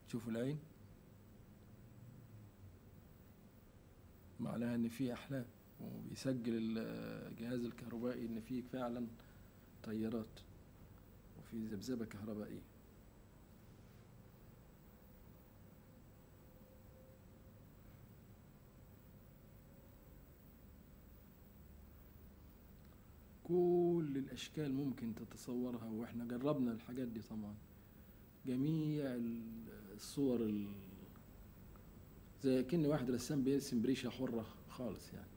تشوفوا العين معناها ان في احلام وبيسجل الجهاز الكهربائي ان في فعلا تيارات وفي ذبذبه كهربائيه كل الاشكال ممكن تتصورها واحنا جربنا الحاجات دي طبعا جميع الصور ال... زي كأن واحد رسام بيرسم بريشة حرة خالص يعني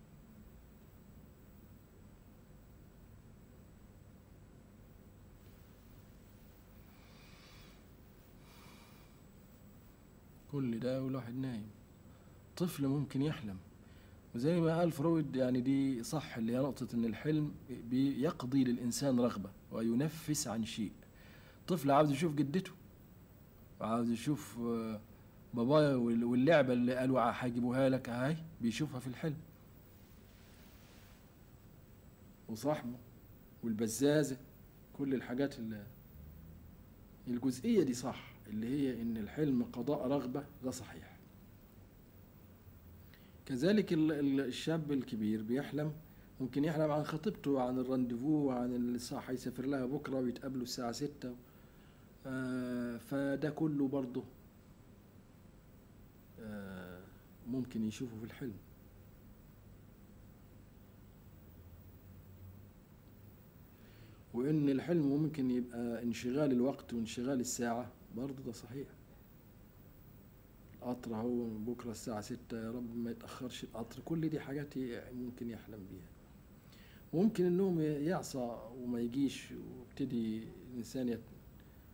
كل ده والواحد نايم طفل ممكن يحلم وزي ما قال فرويد يعني دي صح اللي هي نقطة إن الحلم بيقضي للإنسان رغبة وينفس عن شيء طفل عاوز يشوف جدته وعاوز يشوف بابايا واللعبة اللي قالوا هيجيبوها لك اهي بيشوفها في الحلم وصاحبه والبزازة كل الحاجات اللي الجزئية دي صح اللي هي إن الحلم قضاء رغبة ده صحيح كذلك الشاب الكبير بيحلم ممكن يحلم عن خطيبته وعن الرانديفو وعن اللي صح هيسافر لها بكرة ويتقابلوا الساعة ستة آه فده كله برضه آه ممكن يشوفه في الحلم وإن الحلم ممكن يبقى انشغال الوقت وانشغال الساعة برضه ده صحيح القطر هو بكرة الساعة ستة يا رب ما يتأخرش القطر كل دي حاجات ممكن يحلم بيها ممكن النوم يعصى وما يجيش ويبتدي الإنسان